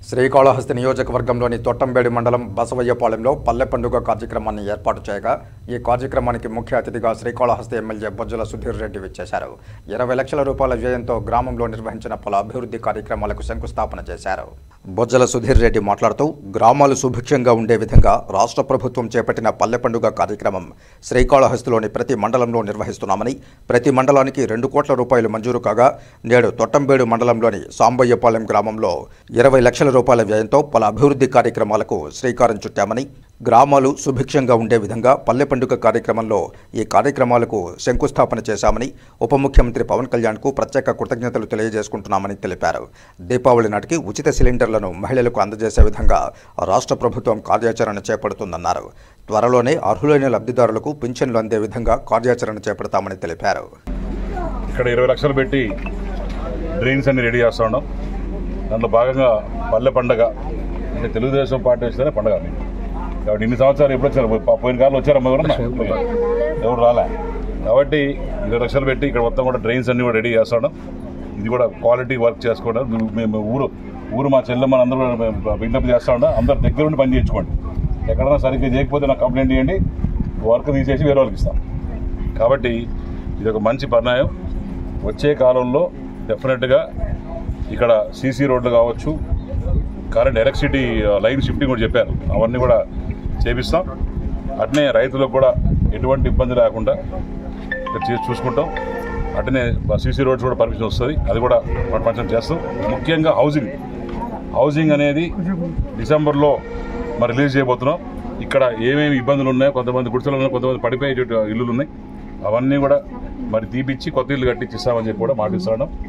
శ్రీకాళహస్తి నియోజకవర్గంలోని తొట్టంబేడి మండలం బసవయ్యపాలెంలో పల్లె పండుగ కార్యక్రమాన్ని ఏర్పాటు చేయగా ఈ కార్యక్రమానికి ముఖ్య అతిథిగా శ్రీకాళహస్తి ఎమ్మెల్యే బొజ్జల సుధీర్ రెడ్డి విచ్చేశారు ఇరవై లక్షల రూపాయల వ్యయంతో గ్రామంలో నిర్వహించిన పలు అభివృద్ధి కార్యక్రమాలకు శంకుస్థాపన చేశారు బొజ్జల సుధీర్ రెడ్డి మాట్లాడుతూ గ్రామాలు సుభిక్షంగా ఉండే విధంగా రాష్ట్ర ప్రభుత్వం చేపట్టిన పల్లె పండుగ కార్యక్రమం శ్రీకాళహస్తిలోని ప్రతి మండలంలో నిర్వహిస్తున్నామని ప్రతి మండలానికి రెండు కోట్ల రూపాయలు మంజూరు కాగా నేడు తొట్టంబేడు మండలంలోని సాంబయ్యపాలెం గ్రామంలో ఇరవై లక్షల రూపాయల వ్యయంతో పలు అభివృద్ధి కార్యక్రమాలకు శ్రీకారం చుట్టామని గ్రామాలు సుభిక్షంగా ఉండే విధంగా పల్లె పండుగ కార్యక్రమంలో ఈ కార్యక్రమాలకు శంకుస్థాపన చేశామని ఉప ముఖ్యమంత్రి పవన్ కళ్యాణ్కు ప్రత్యేక కృతజ్ఞతలు తెలియజేసుకుంటున్నామని తెలిపారు దీపావళి నాటికి ఉచిత సిలిండర్లను మహిళలకు అందజేసే విధంగా రాష్ట్ర ప్రభుత్వం కార్యాచరణ చేపడుతుందన్నారు త్వరలోనే అర్హులైన లబ్ధిదారులకు పింఛన్లు అందే విధంగా కార్యాచరణ చేపడతామని తెలిపారు ఇక్కడ ఇరవై లక్షలు పెట్టి డ్రైన్స్ అన్ని రెడీ చేస్తా ఉన్నాం దాంట్లో భాగంగా పల్లె పండగ అంటే తెలుగుదేశం పార్టీ వచ్చితేనే పండగ అది. కాబట్టి ఇన్ని సంవత్సరాలు ఎప్పుడు వచ్చారు పో- పోయిన కాలంలో వచ్చారమ్మ ఎవరన్నా ఎవరు రాలే కాబట్టి ఇరవై లక్షలు పెట్టి ఇక్కడ మొత్తం కూడా డ్రైన్స్ అన్ని కూడా రెడీ చేస్తా ఉన్నాం ఇది కూడా క్వాలిటీ వర్క్ చేసుకోవడం మేము- మేము ఊరు ఊరు మా చెల్లెమ్మని అందరూ కూడా మేము విజ్ఞప్తి చేస్తా ఉంటాం అందరు దగ్గర ఉండి పని చేయించుకోండి ఎక్కడైనా సరిగ్గా చేయకపోతే నాకు కంప్లైంట్ చేయండి వర్క్ తీసేసి వేరే వాళ్ళకి ఇస్తాం కాబట్టి ఇది ఒక మంచి పరిణామం వచ్చే కాలంలో డెఫినెట్గా ఇక్కడ సీసీ రోడ్లు కావచ్చు కరెంట్ ఎలక్ట్రిసిటీ లైన్ షిఫ్టింగ్ కూడా చెప్పారు అవన్నీ కూడా చేపిస్తాం అట్నే రైతులకు కూడా ఎటువంటి ఇబ్బంది లేకుండా ఇక్కడ చేసి చూసుకుంటాం అట్నే సీసీ రోడ్స్ కూడా పర్మిషన్ వస్తుంది అది కూడా పర్మిషన్ చేస్తాం ముఖ్యంగా హౌసింగ్ హౌసింగ్ అనేది డిసెంబర్లో మరి రిలీజ్ చేయబోతున్నాం ఇక్కడ ఏమేమి ఇబ్బందులు ఉన్నాయో కొంతమంది గుడిసెలు ఉన్నాయి కొంతమంది పడిపోయే ఇల్లులు ఉన్నాయి అవన్నీ కూడా మరి తీపిచ్చి కొత్త ఇల్లు కట్టించి ఇస్తామని చెప్పి కూడా మాటిస్తున్నాం